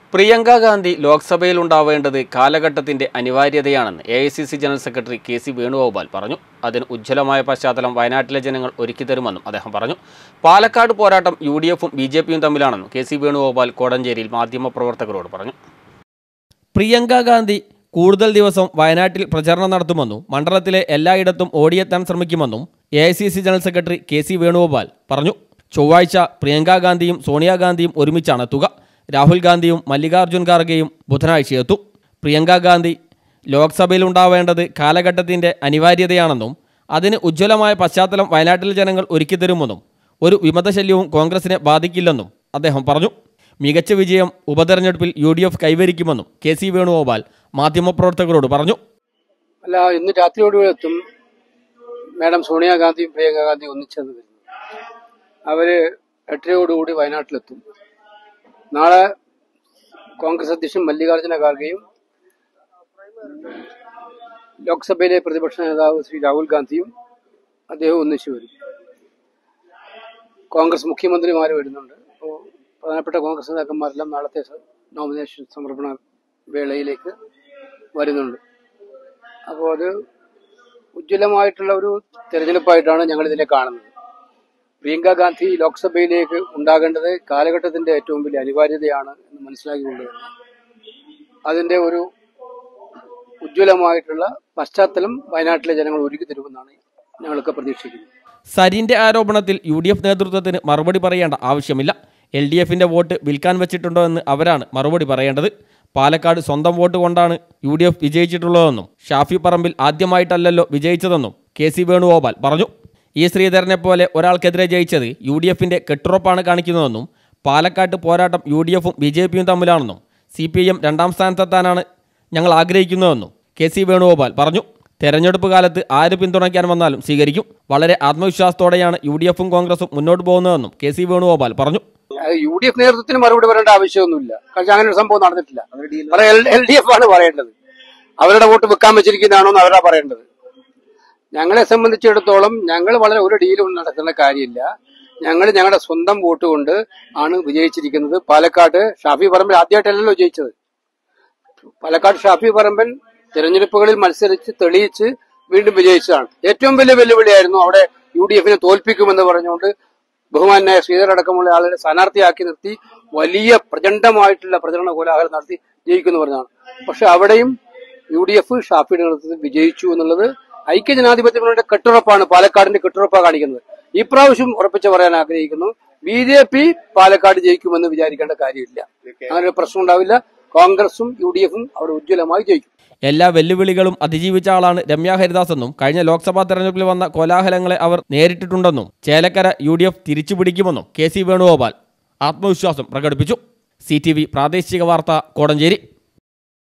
പ്രിയങ്ക ഗാന്ധി ലോക്സഭയിൽ ഉണ്ടാവേണ്ടത് കാലഘട്ടത്തിന്റെ അനിവാര്യതയാണെന്ന് A I C C general secretary K C Venugopal പറഞ്ഞു അതിന് ഉജ്ജ്വലമായ പശ്ചാത്തലം വയനാട്ടിലെ ജനങ്ങൾ ഒരുക്കിത്തരുമെന്നും അദ്ദേഹം പറഞ്ഞു പാലക്കാട് പോരാട്ടം യു ഡി എഫും ബി ജെ പിയും തമ്മിലാണെന്നും കെ സി വേണുഗോപാൽ കോടഞ്ചേരിയിൽ മാധ്യമപ്രവർത്തകരോട് പറഞ്ഞു പ്രിയങ്ക ഗാന്ധി കൂടുതൽ ദിവസം വയനാട്ടിൽ പ്രചരണം നടത്തുമെന്നും മണ്ഡലത്തിലെ എല്ലായിടത്തും ഓടിയെത്താൻ ശ്രമിക്കുമെന്നും A I C C general secretary K C Venugopal പറഞ്ഞു ചൊവ്വാഴ്ച പ്രിയങ്ക ഗാന്ധിയും സോണിയാഗാന്ധിയും ഒരുമിച്ചാണ് എത്തുക രാഹുൽ ഗാന്ധിയും മല്ലികാർജ്ജുൻ ഖാർഗെയും ബുധനാഴ്ച എത്തും പ്രിയങ്ക ഗാന്ധി ലോക്സഭയിൽ ഉണ്ടാവേണ്ടത് കാലഘട്ടത്തിന്റെ അനിവാര്യതയാണെന്നും അതിന് ഉജ്ജ്വലമായ പശ്ചാത്തലം വയനാട്ടിലെ ജനങ്ങൾ ഒരുക്കിത്തരുമെന്നും ഒരു വിമതശല്യവും കോൺഗ്രസിനെ ബാധിക്കില്ലെന്നും അദ്ദേഹം പറഞ്ഞു മികച്ച വിജയം ഉപതെരഞ്ഞെടുപ്പിൽ യു ഡി എഫ് കൈവരിക്കുമെന്നും കെ സി വേണുഗോപാൽ മാധ്യമപ്രവർത്തകരോട് പറഞ്ഞു അല്ല ഇന്ന് രാത്രിയോടുകൂടി എത്തും മാഡം സോണിയാഗാന്ധിയും പ്രിയങ്ക ഗാന്ധിയും ഒന്നിച്ചെന്ന് വരുന്നു അവര് എട്ടരയോടുകൂടി വയനാട്ടിലെത്തും നാളെ കോൺഗ്രസ് അധ്യക്ഷൻ മല്ലികാർജ്ജുന ഖാർഗെയും ലോക്സഭയിലെ പ്രതിപക്ഷ നേതാവ് ശ്രീ രാഹുൽ ഗാന്ധിയും അദ്ദേഹം ഒന്നിച്ചു വരും കോൺഗ്രസ് മുഖ്യമന്ത്രിമാർ വരുന്നുണ്ട് അപ്പോൾ പ്രധാനപ്പെട്ട കോൺഗ്രസ് നേതാക്കന്മാരെല്ലാം നാളത്തെ സ- നോമിനേഷൻ സമർപ്പണ വേളയിലേക്ക് വരുന്നുണ്ട് അപ്പോൾ അത് ഉജ്ജ്വലമായിട്ടുള്ള ഒരു തെരഞ്ഞെടുപ്പായിട്ടാണ് ഞങ്ങൾ ഇതിനെ കാണുന്നത് പ്രിയങ്ക ഗാന്ധി ലോക്സഭയിലേക്ക് ഉണ്ടാകേണ്ടത് കാലഘട്ടത്തിന്റെ ഏറ്റവും വലിയ അനിവാര്യതയാണ് എന്ന് മനസ്സിലാക്കിക്കൊണ്ട് തന്നെ അതിന്റെ ഒരു ഉജ്ജ്വലമായിട്ടുള്ള പശ്ചാത്തലം വയനാട്ടിലെ ജനങ്ങൾ ഒരുക്കി തരുമെന്നാണ് ഞങ്ങളൊക്കെ പ്രതീക്ഷിക്കുന്നത് സരിന്റെ ആരോപണത്തിൽ യു ഡി എഫ് നേതൃത്വത്തിന് മറുപടി പറയേണ്ട ആവശ്യമില്ല എൽ ഡി എഫിന്റെ വോട്ട് വിൽക്കാൻ വെച്ചിട്ടുണ്ടോ എന്ന് അവരാണ് മറുപടി പറയേണ്ടത് പാലക്കാട് സ്വന്തം വോട്ട് കൊണ്ടാണ് യു ഡി എഫ് വിജയിച്ചിട്ടുള്ളതെന്നും ഷാഫി പറമ്പിൽ ആദ്യമായിട്ടല്ലല്ലോ വിജയിച്ചതെന്നും കെ സി വേണുഗോപാൽ പറഞ്ഞു ഈ ശ്രീധരനെ പോലെ ഒരാൾക്കെതിരെ ജയിച്ചത് യു ഡി എഫിന്റെ കെട്ടുറപ്പാണ് കാണിക്കുന്നതെന്നും പാലക്കാട്ട് പോരാട്ടം യു ഡി എഫും ബി ജെ പിയും തമ്മിലാണെന്നും സി പി എം രണ്ടാം സ്ഥാനത്തെത്താനാണ് ഞങ്ങൾ ആഗ്രഹിക്കുന്നതെന്നും കെ സി വേണുഗോപാൽ പറഞ്ഞു തെരഞ്ഞെടുപ്പ് കാലത്ത് ആര് പിന്തുണയ്ക്കാൻ വന്നാലും സ്വീകരിക്കും വളരെ ആത്മവിശ്വാസത്തോടെയാണ് യു ഡി എഫും കോൺഗ്രസും മുന്നോട്ട് പോകുന്നതെന്നും കെ സി വേണുഗോപാൽ പറഞ്ഞു യു ഡി എഫ് നേതൃത്വത്തിന് മറുപടി പറയേണ്ട ആവശ്യമൊന്നുമില്ല കാരണം അങ്ങനെ ഒരു സംഭവം നടന്നിട്ടില്ല എൽ ഡി എഫ് ആണ് പറയേണ്ടത് അവരുടെ വോട്ട് വെക്കാൻ വെച്ചിരിക്കുന്നതാണോ എന്ന് അവരാ പറയേണ്ടത് ഞങ്ങളെ സംബന്ധിച്ചിടത്തോളം ഞങ്ങൾ വളരെ ഒരു ഡീലും നടക്കുന്ന കാര്യമില്ല ഞങ്ങൾ ഞങ്ങളുടെ സ്വന്തം വോട്ട് കൊണ്ട് ആണ് വിജയിച്ചിരിക്കുന്നത് പാലക്കാട് ഷാഫി പറമ്പിൽ ആദ്യമായിട്ടല്ലല്ലോ ജയിച്ചത് പാലക്കാട് ഷാഫി പറമ്പൻ തെരഞ്ഞെടുപ്പുകളിൽ മത്സരിച്ച് തെളിയിച്ച് വീണ്ടും വിജയിച്ചതാണ് ഏറ്റവും വലിയ വെല്ലുവിളിയായിരുന്നു അവിടെ യു ഡി എഫിനെ തോൽപ്പിക്കുമെന്ന് പറഞ്ഞുകൊണ്ട് ബഹുമാനായ ശ്രീധർ അടക്കമുള്ള ആളുകളെ സ്ഥാനാർത്ഥിയാക്കി നിർത്തി വലിയ പ്രചണ്ഡമായിട്ടുള്ള പ്രചരണ കോലാഹലം നടത്തി ജയിക്കുമെന്ന് പറഞ്ഞതാണ് പക്ഷെ അവിടെയും യു ഡി എഫ് ഷാഫിയുടെ നേതൃത്വത്തിൽ വിജയിച്ചു എന്നുള്ളത് ഐക്യജനാധിപത്യ മുന്നണിയുടെ കെട്ടുറപ്പാണ് പാലക്കാടിന്റെ കെട്ടുറപ്പാണ് കാണിക്കുന്നത് ഈ പ്രാവശ്യം ഉറപ്പിച്ച് പറയാൻ ആഗ്രഹിക്കുന്നു ബി ജെ പി പാലക്കാട് ജയിക്കുമെന്ന് വിചാരിക്കേണ്ട കാര്യമില്ല അങ്ങനെ ഒരു പ്രശ്നം ഉണ്ടാവില്ല കോൺഗ്രസും യു ഡി എഫും അവിടെ ഉജ്ജ്വലമായി ജയിക്കും എല്ലാ വെല്ലുവിളികളും അതിജീവിച്ച ആളാണ് രമ്യ ഹരിദാസെന്നും കഴിഞ്ഞ ലോക്സഭാ തെരഞ്ഞെടുപ്പിൽ വന്ന കോലാഹലങ്ങളെ അവർ നേരിട്ടിട്ടുണ്ടെന്നും ചേലക്കര യു ഡി എഫ് തിരിച്ചുപിടിക്കുമെന്നും കെ സി വേണുഗോപാൽ ആത്മവിശ്വാസം പ്രകടിപ്പിച്ചു സി ടി വി പ്രാദേശിക വാർത്ത കോടഞ്ചേരി